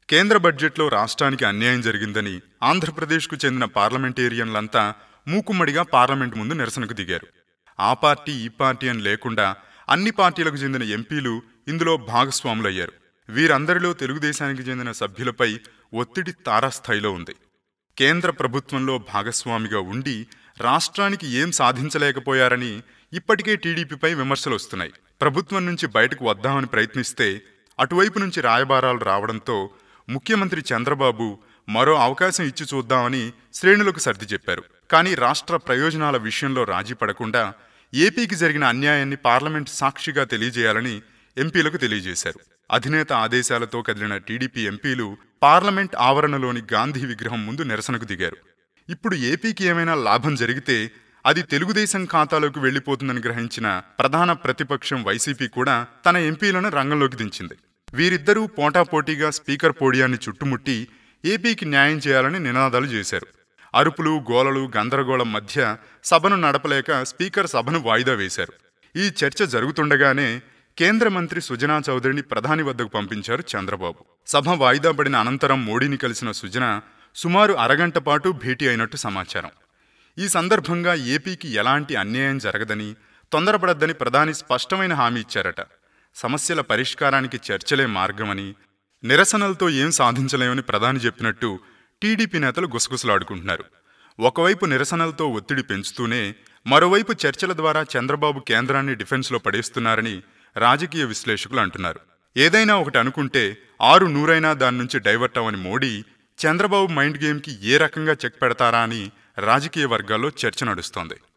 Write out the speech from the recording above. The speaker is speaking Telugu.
కేంద్ర బడ్జెట్లో రాష్ట్రానికి అన్యాయం జరిగిందని ఆంధ్రప్రదేశ్కు చెందిన పార్లమెంటేరియన్లంతా మూకుమ్మడిగా పార్లమెంట్ ముందు నిరసనకు దిగారు ఆ పార్టీ ఈ పార్టీ అని లేకుండా అన్ని పార్టీలకు చెందిన ఎంపీలు ఇందులో భాగస్వాములయ్యారు వీరందరిలో తెలుగుదేశానికి చెందిన సభ్యులపై ఒత్తిడి తారాస్థాయిలో ఉంది కేంద్ర ప్రభుత్వంలో భాగస్వామిగా ఉండి రాష్ట్రానికి ఏం సాధించలేకపోయారని ఇప్పటికే టీడీపీపై విమర్శలు వస్తున్నాయి ప్రభుత్వం నుంచి బయటకు వద్దామని ప్రయత్నిస్తే అటువైపు నుంచి రాయబారాలు రావడంతో ముఖ్యమంత్రి చంద్రబాబు మరో అవకాశం ఇచ్చి చూద్దామని శ్రేణులకు సర్ది చెప్పారు కానీ రాష్ట్ర ప్రయోజనాల విషయంలో రాజీ పడకుండా ఏపీకి జరిగిన అన్యాయాన్ని పార్లమెంట్ సాక్షిగా తెలియజేయాలని ఎంపీలకు తెలియజేశారు అధినేత ఆదేశాలతో కదిలిన టీడీపీ ఎంపీలు పార్లమెంట్ ఆవరణలోని గాంధీ విగ్రహం ముందు నిరసనకు దిగారు ఇప్పుడు ఏపీకి ఏమైనా లాభం జరిగితే అది తెలుగుదేశం ఖాతాలోకి వెళ్లిపోతుందని గ్రహించిన ప్రధాన ప్రతిపక్షం వైసీపీ కూడా తన ఎంపీలను రంగంలోకి దించింది వీరిద్దరూ పోటాపోటీగా స్పీకర్ పోడియాన్ని చుట్టుముట్టి ఏపీకి న్యాయం చేయాలని నినాదాలు చేశారు అరుపులు గోలలు గందరగోళం మధ్య సభను నడపలేక స్పీకర్ సభను వాయిదా వేశారు ఈ చర్చ జరుగుతుండగానే కేంద్ర మంత్రి సుజనా చౌదరిని ప్రధాని వద్దకు పంపించారు చంద్రబాబు సభ వాయిదా పడిన అనంతరం మోడీని కలిసిన సుజన సుమారు అరగంట పాటు భేటీ అయినట్టు సమాచారం ఈ సందర్భంగా ఏపీకి ఎలాంటి అన్యాయం జరగదని తొందరపడద్దని ప్రధాని స్పష్టమైన హామీ ఇచ్చారట సమస్యల పరిష్కారానికి చర్చలే మార్గమని నిరసనలతో ఏం సాధించలేమని ప్రధాని చెప్పినట్టు టీడీపీ నేతలు గుసగుసలాడుకుంటున్నారు ఒకవైపు నిరసనలతో ఒత్తిడి పెంచుతూనే మరోవైపు చర్చల ద్వారా చంద్రబాబు కేంద్రాన్ని డిఫెన్స్లో పడేస్తున్నారని రాజకీయ విశ్లేషకులు అంటున్నారు ఏదైనా ఒకటి అనుకుంటే ఆరు నూరైనా దాని నుంచి డైవర్ట్ అవ్వని మోడీ చంద్రబాబు మైండ్ గేమ్కి ఏ రకంగా చెక్ పెడతారా అని రాజకీయ వర్గాల్లో చర్చ నడుస్తోంది